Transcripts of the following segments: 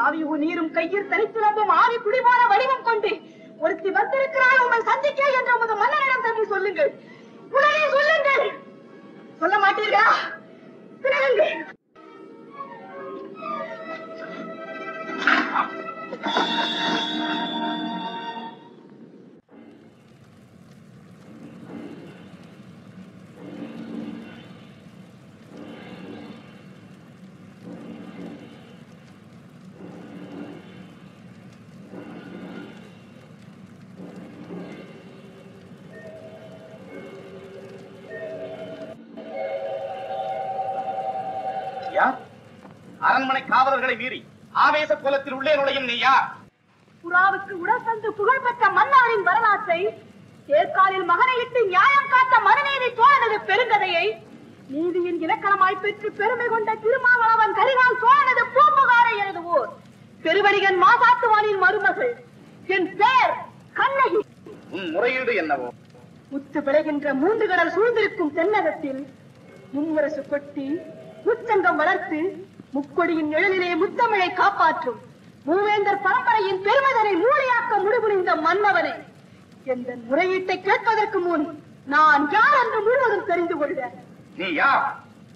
ஆவியு நீரும் கையில் தரித்திரம்பும் ஆவி குடிமான வடிவம் கொண்டு ஒருத்தி வந்திருக்கிறாள் உங்களை சந்திக்க என்ற உமது மன்னரிடம் தந்து சொல்லுங்கள் உடனே சொல்லுங்கள் சொல்ல மாட்டீர்களா பிறகுங்கள் யார் அரண்மனை காவலர்களை மீறி ஆவேச கோலத்தில் உள்ளே நுழையும் நீ யார் புறாவுக்கு உடல் தந்து புகழ்பெற்ற மன்னவரின் வரலாற்றை தேர்காலில் மகனையிட்டு நியாயம் காத்த மனநீதி சோழனது பெருங்கதையை நீதியின் இலக்கணமாய் பெற்று பெருமை கொண்ட திருமாவளவன் கரிகால் சோழனது பூம்புகாரை எழுதுவோர் பெருவணிகன் மாசாத்துவானின் மருமகள் என் பேர் கண்ணகி உன் முறையீடு என்னவோ முத்து விளைகின்ற மூன்று கடல் சூழ்ந்திருக்கும் தென்னகத்தில் மும்முரசு கொட்டி முச்சங்கம் வளர்த்து முக்கொடியின் நிழலிலே முத்தமிழை காப்பாற்றும் மூவேந்தர் பரம்பரையின் பெருமதனை மூளையாக்க முடிபுரிந்த மன்னவனே எந்த முறையீட்டை கேட்பதற்கு முன் நான் யார் என்று முழுவதும் தெரிந்து கொள்ள நீ யார்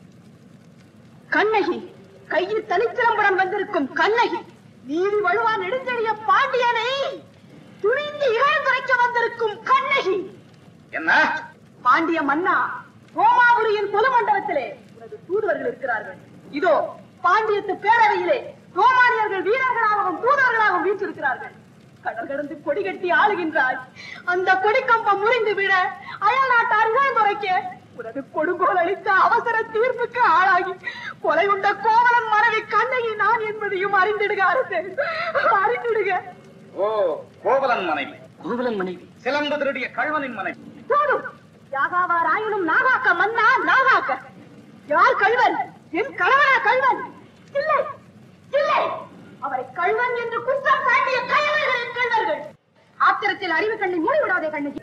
கண்ணகி கையில் தனிச்சிலம்பரம் வந்திருக்கும் கண்ணகி நீதி வலுவா நெடுஞ்செழிய பாண்டியனை துணிந்து இகழ்ந்துரைக்க வந்திருக்கும் கண்ணகி என்ன பாண்டிய மன்னா ரோமாபுரியின் பொது மண்டபத்திலே உனது தூதுவர்கள் இருக்கிறார்கள் இதோ பாண்டியத்து பேரவையிலே ரோமானியர்கள் வீரர்களாகவும் தூதுவர்களாகவும் வீற்றிருக்கிறார்கள் கடல் கடந்து கொடி கட்டி ஆளுகின்றாய் அந்த கொடிக்கம்பம் முறிந்து விட அயல் நாட்டார் இழந்துரைக்க உனது கொடுங்கோல் அளித்த அவசர தீர்ப்புக்கு ஆளாகி கொலை உண்ட கோவலன் மனைவி கண்ணகி நான் என்பதையும் அறிந்திடுக அரசே அறிந்திடுக ஓ கோவலன் மனைவி கோவலன் மனைவி சிலம்பு திருடிய கழ்வனின் மனைவி போதும் யாகாவார் ஆயினும் நாகாக்க மன்னா நாகாக்க யார் கள்வன் என் கணவனா கள்வன் இல்லை இல்லை அவரை கள்வன் என்று குற்றம் சாட்டிய கயவர்களின் கள்வர்கள் ஆத்திரத்தில் அறிவு கண்ணை மூடிவிடாதே கண்ணகி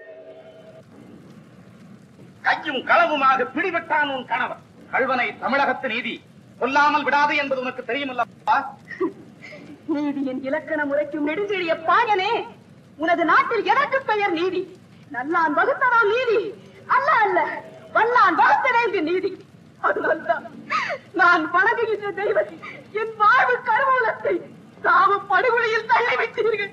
கையும் களவுமாக பிடிபட்டான் உன் கணவர் கழ்வனை தமிழகத்து நீதி கொல்லாமல் விடாது என்பது உனக்கு தெரியுமல்லப்பா நீதியின் இலக்கண முறைக்கும் நெடுஞ்செழிய பாயனே உனது நாட்டில் எதற்கு பெயர் நீதி நல்லான் வகுத்ததா நீதி அல்ல அல்ல வல்லான் வகுத்ததேங்கு நீதி அதனால்தான் நான் வணங்குகின்ற தெய்வத்தை என் வாழ்வு கருவூலத்தை சாவு படுகொலையில் தள்ளி வைத்தீர்கள்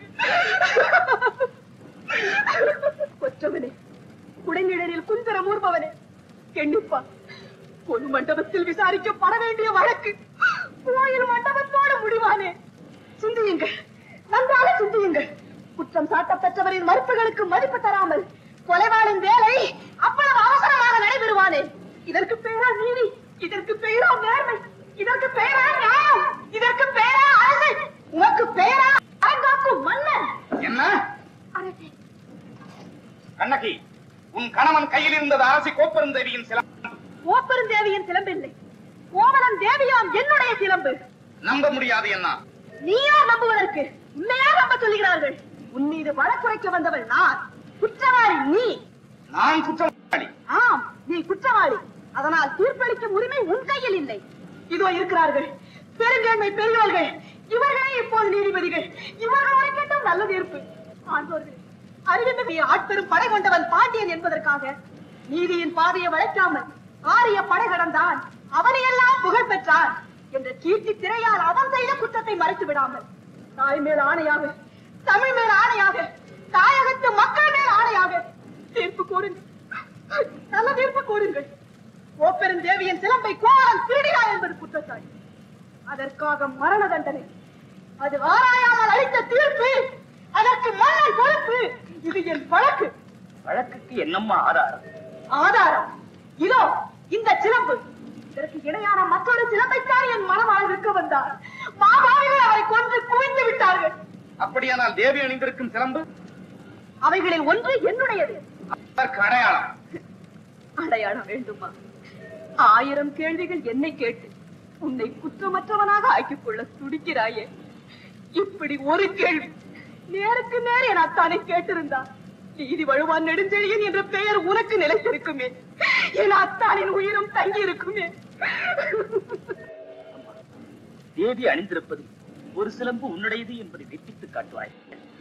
கொற்றவனே குடைநிழலில் குந்தரம் ஊர்பவனே கெண்ணிப்பா பொது மண்டபத்தில் விசாரிக்கப்பட வேண்டிய வழக்கு கோயில் மண்டபத்தோடு முடிவானே சிந்தியுங்கள் நன்றாக சிந்தியுங்கள் குற்றம் சாட்டப்பெற்றவரின் மறுப்புகளுக்கு மதிப்பு தராமல் கொலைவாளின் வேலை அவ்வளவு அவசரமாக நடைபெறுவானே இதற்கு பெயரா நீதி இதற்கு பெயரா நேர்மை இதற்கு பெயரா நியாயம் இதற்கு பெயரா அரசு உனக்கு பெயரா அரங்காக்கும் மன்னன் என்ன அரசே கண்ணகி உன் கணவன் கையில் இருந்தது அரசி கோப்பெருந்தேவியின் சிலம்பு ஓப்பெருந்தேவியின் சிலம்பில்லை கோவலன் தேவியாம் என்னுடைய சிலம்பு நம்ப முடியாது என்ன நீயா நம்புவதற்கு உண்மையா நம்ப சொல்லுகிறார்கள் உன் மீது வழக்குரைக்க வந்தவள் நான் குற்றவாளி நீ நான் குற்றவாளி ஆம் நீ குற்றவாளி அதனால் தீர்ப்பளிக்கும் உரிமை உன் கையில் இல்லை இதோ இருக்கிறார்கள் பெருங்கண்மை பெரியவர்கள் இவர்களே இப்போது நீதிபதிகள் இவர்களோட கேட்டால் நல்ல தீர்ப்பு ஆண்டோர்கள் அறிவிந்தமையை ஆட்பெரும் படை கொண்டவன் பாண்டியன் என்பதற்காக நீதியின் பாதையை வளைக்காமல் ஆரிய படை கடந்தான் அவனையெல்லாம் புகழ் பெற்றான் என்ற கீர்த்தி திரையால் அவன் செய்த குற்றத்தை மறைத்து விடாமல் தாய் மேல் ஆணையாக தமிழ் மேல் ஆணையாக தாயகத்து மக்கள் மேல் ஆணையாக தீர்ப்பு கூறுங்கள் நல்ல தீர்ப்பு கூறுங்கள் ஓப்பெரும் தேவியின் சிலம்பை கோவலன் திருடினார் என்பது குற்றச்சாட்டு அதற்காக மரண தண்டனை அது ஆராயாமல் அளித்த தீர்ப்பு அதற்கு மன்னன் பொறுப்பு இது என் வழக்கு வழக்குக்கு என்னம்மா ஆதாரம் ஆதாரம் இதோ இந்த சிலம்பு இதற்கு இணையான மற்றொரு சிலம்பைத்தான் என் மனமாக இருக்க வந்தார் மாபாவிகள் அவரை கொன்று குவிந்து விட்டார்கள் அப்படியானால் தேவி அணிந்திருக்கும் சிலம்பு அவைகளில் ஒன்று என்னுடையது அதற்கு அடையாளம் அடையாளம் வேண்டுமா ஆயிரம் கேள்விகள் என்னை கேட்டு உன்னை குற்றமற்றவனாக ஆக்கிக் கொள்ள துடிக்கிறாயே இப்படி ஒரு கேள்வி நேருக்கு நேர் என் அத்தானை கேட்டிருந்தார் நீதி வழுவான் நெடுஞ்செழியன் என்ற பெயர் உனக்கு நிலைத்திருக்குமே என் அத்தானின் உயிரும் தங்கி இருக்குமே தேவி அணிந்திருப்பது ஒரு சிலம்பு உன்னுடையது என்பதை வெற்றித்து காட்டுவாய்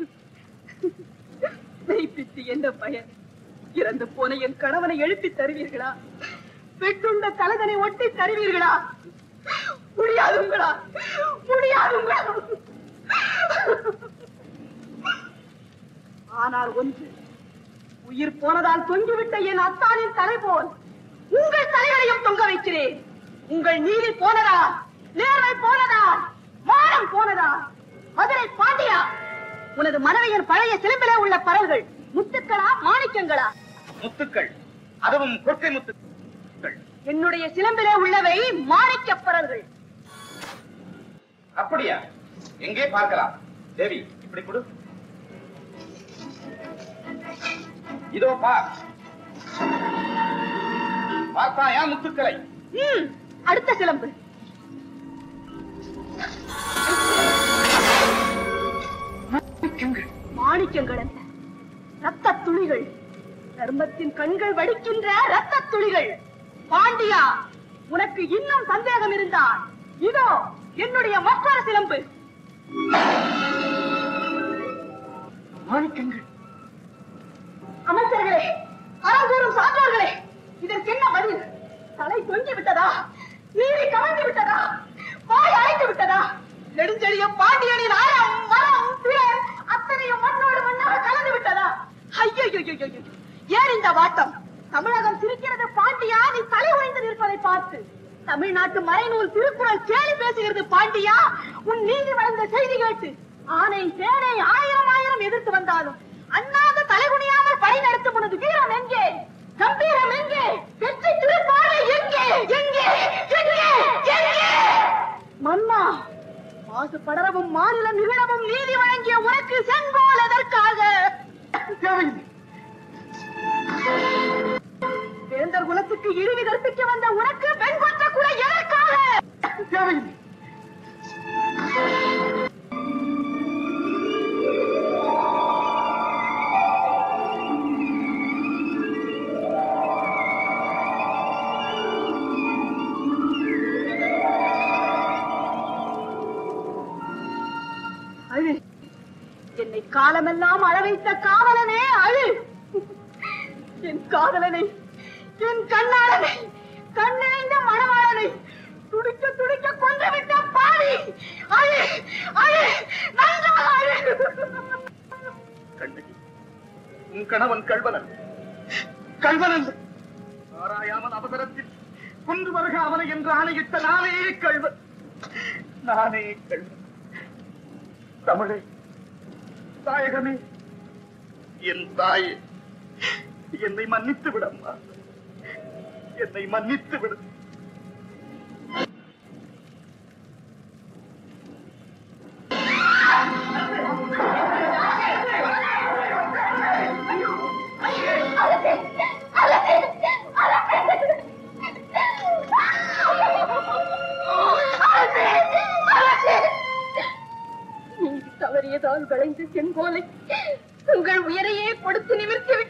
மெய்ப்பித்து என்ன பயன் இறந்து போன என் கணவனை எழுப்பி தருவீர்களா பெற்றுண்ட தலதனை ஒட்டி தருவீர்களா முடியாதுங்களா முடியாதுங்களா ஆனால் ஒன்று உயிர் போனதால் தொங்கிவிட்ட என் அத்தானின் தலை போல் உங்கள் தலைகளையும் தொங்க வைக்கிறேன் உங்கள் நீதி போனதா நேர்மை போனதா மானம் போனதா மதுரை பாண்டியா உனது மனைவியின் பழைய சிலம்பிலே உள்ள பரல்கள் முத்துக்களா மாணிக்கங்களா முத்துக்கள் அதுவும் கொற்கை முத்துக்கள் என்னுடைய சிலம்பிலே உள்ளவை மாணிக்கப் பரல்கள் அப்படியா எங்கே பார்க்கலாம் தேவி இப்படி கொடு இதோ பார் பார்த்தாயா முத்துக்களை ம், அடுத்த சிலம்பு மாணிக்கங்கள் அல்ல ரத்த துளிகள் தர்மத்தின் கண்கள் வடிக்கின்ற ரத்த துளிகள் பாண்டியா உனக்கு இன்னும் சந்தேகம் இருந்தால் இதோ என்னுடைய மற்றொரு சிலம்பு மாணிக்கங்கள் அமைச்சர்களே அறங்கூறும் சான்றோர்களே இதற்கு என்ன பதில் தலை தொங்கி விட்டதா நீரி கவர்ந்து விட்டதா வாய் அழைத்து விட்டதா நெடுஞ்செழிய பாண்டியனின் அறம் மரம் திறன் அத்தனையும் மண்ணோடு மண்ணாக கலந்து விட்டதா ஐயோ ஏன் இந்த வாட்டம் தமிழகம் சிரிக்கிறது பாண்டியா நீ தலை உடைந்து நிற்பதை பார்த்து தமிழ்நாட்டு மறைநூல் திருக்குறள் கேலி பேசுகிறது பாண்டியா உன் நீதி வளர்ந்த செய்தி கேட்டு ஆனை சேனை ஆயிரம் ஆயிரம் எதிர்த்து வந்தாலும் அண்ணாத தலைகுனியாமல் படை நடத்தும் உனது வீரம் எங்கே கம்பீரம் எங்கே வெற்றி திருப்பாறை எங்கே எங்கே எங்கே எங்கே மன்னா மாசு படரவும் மாநிலம் நிகழவும் நீதி வழங்கிய உனக்கு செங்கோல் எதற்காக வேந்தர் குலத்துக்கு இழிவு கற்பிக்க வந்த உனக்கு பெண் கொற்ற கூட எதற்காக அழு என்னை காலமெல்லாம் அழ வைத்த காவலனே அழு என் காதலனை என் கண்ணாளனை கண்ணிணைந்த மணவாளனை துடிக்க துடிக்க கொன்று விட்ட பாவி அழு அழு நன்றாக அழு கண்ணகி உன் கணவன் கல்வனன் கல்வனன் ஆராயாமல் அவசரத்தில் கொன்று வருக அவனை என்று ஆணையிட்ட நானே கல்வன் நானே கல்வன் தமிழை தாயகமே என் தாயே என்னை மன்னித்து விடம்மா என்னை மன்னித்து விடு நீதி தவறியதால் விளைந்த செங்கோலை உங்கள் உயரையே கொடுத்து நிமிர்த்தி